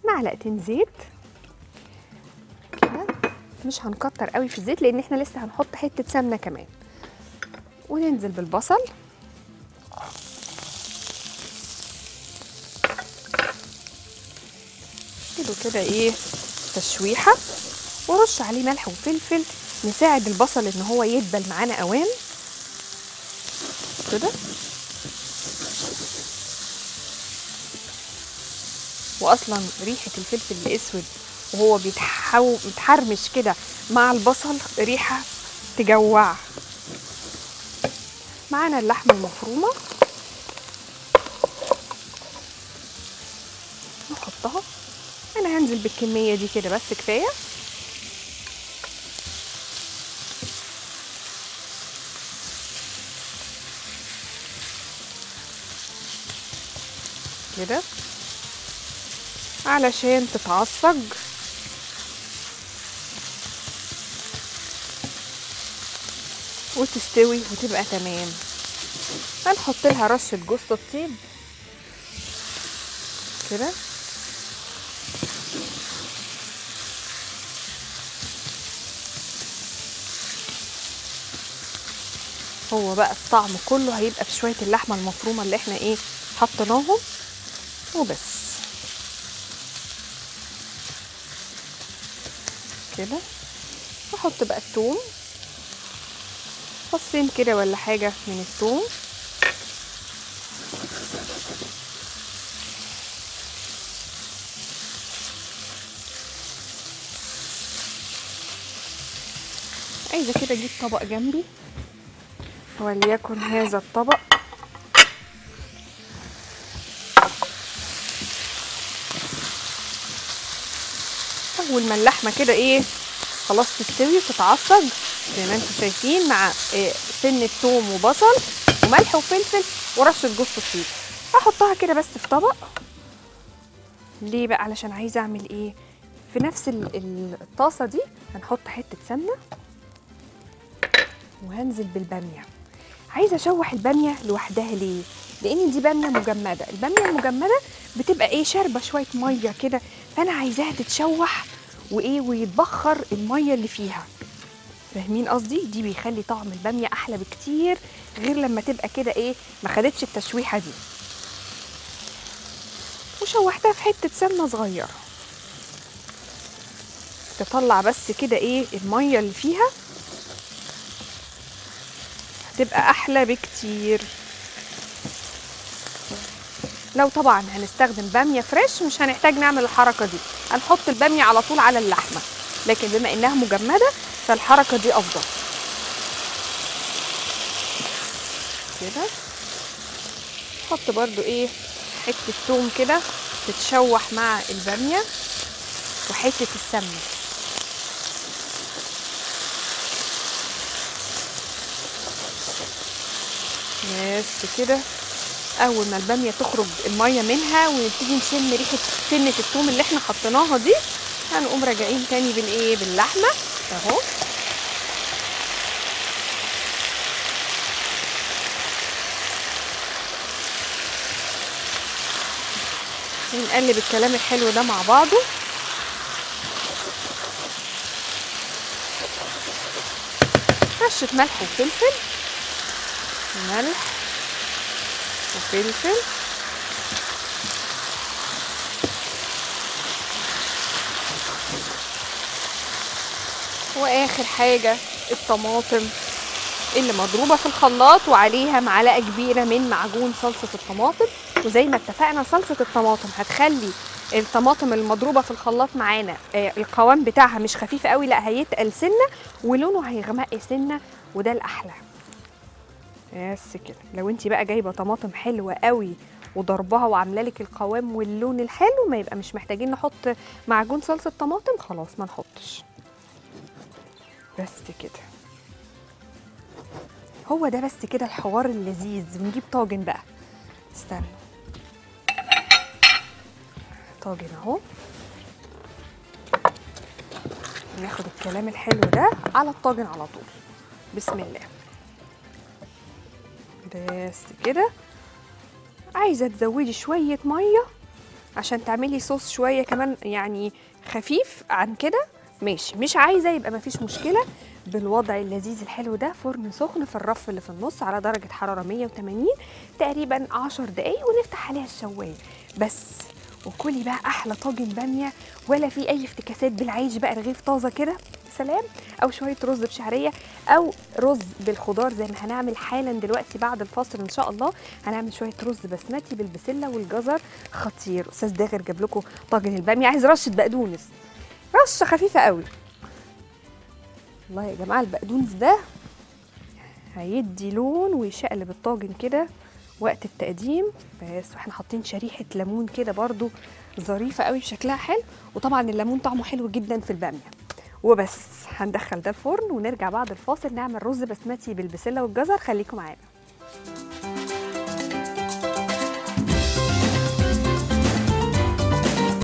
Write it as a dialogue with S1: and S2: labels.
S1: معلقتين زيت كده مش هنكتر قوي في الزيت لان احنا لسه هنحط حته سمنه كمان وننزل بالبصل كده كده ايه تشويحه ورش عليه ملح وفلفل نساعد البصل ان هو يدبل معانا اوام كده واصلا ريحه الفلفل الاسود وهو بيتحو بيتحرمش كده مع البصل ريحه تجوع معانا اللحمه المفرومه نحطها انا هنزل بالكميه دي كده بس كفايه كده علشان تتعصج وتستوي وتبقى تمام هنحط لها رشة جوز الطيب كده هو بقى الطعم كله هيبقى في شوية اللحمة المفرومة اللي احنا ايه حطيناهم وبس كده احط بقى الثوم فصين كده ولا حاجة من الثوم عايزة كده اجيب طبق جنبي وليكن هذا الطبق اول ما اللحمه كده ايه خلاص تستوي وتتعصج زي ما انتم شايفين مع إيه سنه ثوم وبصل وملح وفلفل ورشه جوز الطيب احطها كده بس في طبق ليه بقى علشان عايزه اعمل ايه في نفس ال- ال- الطاسه دي هنحط حته سمنه وهنزل بالباميه عايزه اشوح الباميه لوحدها ليه لان دي باميه مجمده الباميه المجمده بتبقى ايه شاربه شويه ميه كده فانا عايزاها تتشوح وايه ويتبخر الميه اللي فيها فاهمين قصدي دي بيخلي طعم الباميه احلى بكتير غير لما تبقى كده ايه ما خدتش التشويحه دي وشوحتها في حته سمنه صغيره تطلع بس كده ايه الميه اللي فيها هتبقى احلى بكتير لو طبعا هنستخدم باميه فريش مش هنحتاج نعمل الحركه دي هنحط الباميه على طول على اللحمه لكن بما انها مجمده فالحركه دي افضل كده نحط برضو ايه حته توم كده تتشوح مع الباميه وحته السمنه بس كده اول ما الباميه تخرج الميه منها ونبتدي نشم ريحه سنه الثوم اللي احنا حطيناها دي هنقوم راجعين تاني بالايه باللحمه اهو ونقلب الكلام الحلو ده مع بعضه رشة ملح وفلفل ملح وفلفل واخر حاجة الطماطم اللي مضروبة في الخلاط وعليها معلقة كبيرة من معجون صلصة الطماطم وزي ما اتفقنا صلصة الطماطم هتخلي الطماطم المضروبة في الخلاط معانا آه، القوام بتاعها مش خفيف قوي لا هيتقل سنة ولونه هيغمق سنة وده الأحلى بس كده لو انت بقى جايبه طماطم حلوه قوي وضربها وعامله لك القوام واللون الحلو ما يبقى مش محتاجين نحط معجون صلصه طماطم خلاص ما نحطش بس كده هو ده بس كده الحوار اللذيذ ونجيب طاجن بقى استنى طاجن اهو ناخد الكلام الحلو ده على الطاجن على طول بسم الله بس كده عايزه تزودي شويه ميه عشان تعملي صوص شويه كمان يعني خفيف عن كده ماشي مش عايزه يبقى مفيش مشكله بالوضع اللذيذ الحلو ده فرن سخن في الرف اللي في النص على درجه حراره 180 تقريبا 10 دقايق ونفتح عليها الشوايه بس وكلي بقى احلى طاجن باميه ولا في اي افتكاسات بالعيش بقى رغيف طازه كده سلام او شويه رز بشعريه او رز بالخضار زي ما هنعمل حالا دلوقتي بعد الفاصل ان شاء الله هنعمل شويه رز بسمتي بالبسله والجزر خطير استاذ داغر جاب لكم طاجن الباميه عايز رشه بقدونس رشه خفيفه قوي والله يا جماعه البقدونس ده هيدي لون ويشقلب الطاجن كده وقت التقديم بس واحنا حاطين شريحه ليمون كده برضو ظريفه قوي شكلها حلو وطبعا الليمون طعمه حلو جدا في الباميه وبس هندخل ده الفرن ونرجع بعد الفاصل نعمل رز بسمتي بالبسله والجزر خليكم معانا